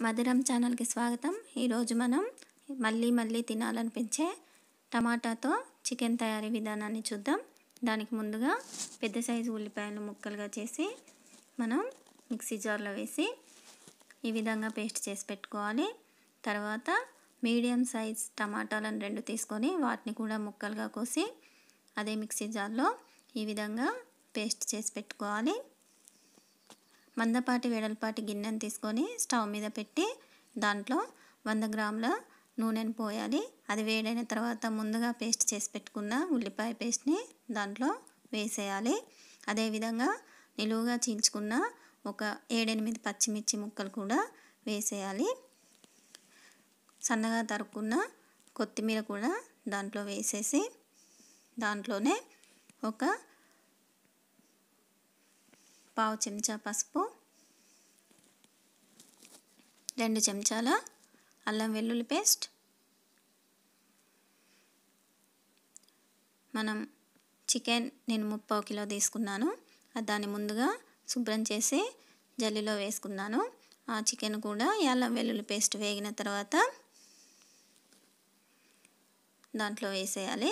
మధురం ఛానల్కి స్వాగతం ఈరోజు మనం మళ్ళీ మళ్ళీ తినాలనిపించే టమాటాతో చికెన్ తయారీ విధానాన్ని చూద్దాం దానికి ముందుగా పెద్ద సైజు ఉల్లిపాయలు ముక్కలుగా చేసి మనం మిక్సీ జార్లో వేసి ఈ విధంగా పేస్ట్ చేసి పెట్టుకోవాలి తర్వాత మీడియం సైజ్ టమాటాలను రెండు తీసుకొని వాటిని కూడా ముక్కలుగా కోసి అదే మిక్సీ జార్లో ఈ విధంగా పేస్ట్ చేసి పెట్టుకోవాలి మందపాటి వెడల్పాటి గిన్నెను తీసుకొని స్టవ్ మీద పెట్టి దాంట్లో వంద గ్రాముల నూనెను పోయాలి అది వేడైన తర్వాత ముందుగా పేస్ట్ చేసి పెట్టుకున్న ఉల్లిపాయ పేస్ట్ని దాంట్లో వేసేయాలి అదేవిధంగా నిలువుగా చీల్చుకున్న ఒక ఏడెనిమిది పచ్చిమిర్చి ముక్కలు కూడా వేసేయాలి సన్నగా తరుక్కున్న కొత్తిమీర కూడా దాంట్లో వేసేసి దాంట్లోనే ఒక పావు చెంచా పసుపు రెండు చెంచాల అల్లం వెల్లుల్లి పేస్ట్ మనం చికెన్ నేను ముప్పావు కిలో తీసుకున్నాను దాన్ని ముందుగా శుభ్రం చేసి జల్లిలో వేసుకున్నాను ఆ చికెన్ కూడా ఈ అల్లం వెల్లుల్లి పేస్ట్ వేగిన తర్వాత దాంట్లో వేసేయాలి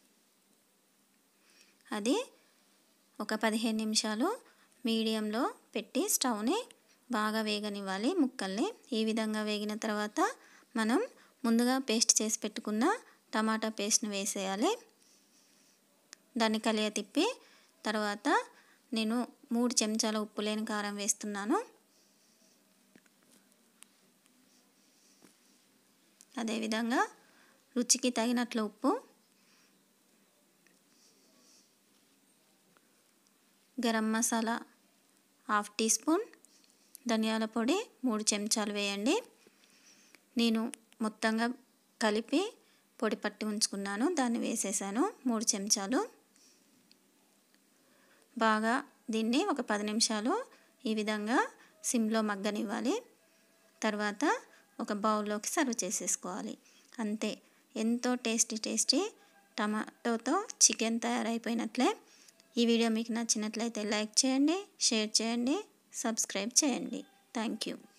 అది ఒక పదిహేను నిమిషాలు మీడియంలో పెట్టి స్టవ్ని బాగా వేగనివ్వాలి ముక్కల్ని ఈ విధంగా వేగిన తర్వాత మనం ముందుగా పేస్ట్ చేసి పెట్టుకున్న టమాటా పేస్ట్ని వేసేయాలి దాన్ని కలియ తిప్పి తర్వాత నేను మూడు చెంచాల ఉప్పు లేని కారం వేస్తున్నాను అదేవిధంగా రుచికి తగినట్లు ఉప్పు garam masala half teaspoon ధనియాల పొడి మూడు చెంచాలు వేయండి నేను మొత్తంగా కలిపి పొడి పట్టి ఉంచుకున్నాను దాన్ని వేసేసాను మూడు చెంచాలు బాగా దీన్ని ఒక పది నిమిషాలు ఈ విధంగా సిమ్లో మగ్గనివ్వాలి తర్వాత ఒక బౌల్లోకి సర్వ్ చేసేసుకోవాలి అంతే ఎంతో టేస్టీ టేస్టీ టమాటోతో చికెన్ తయారైపోయినట్లే ఈ వీడియో మీకు నచ్చినట్లయితే లైక్ చేయండి షేర్ చేయండి సబ్స్క్రైబ్ చేయండి థ్యాంక్ యూ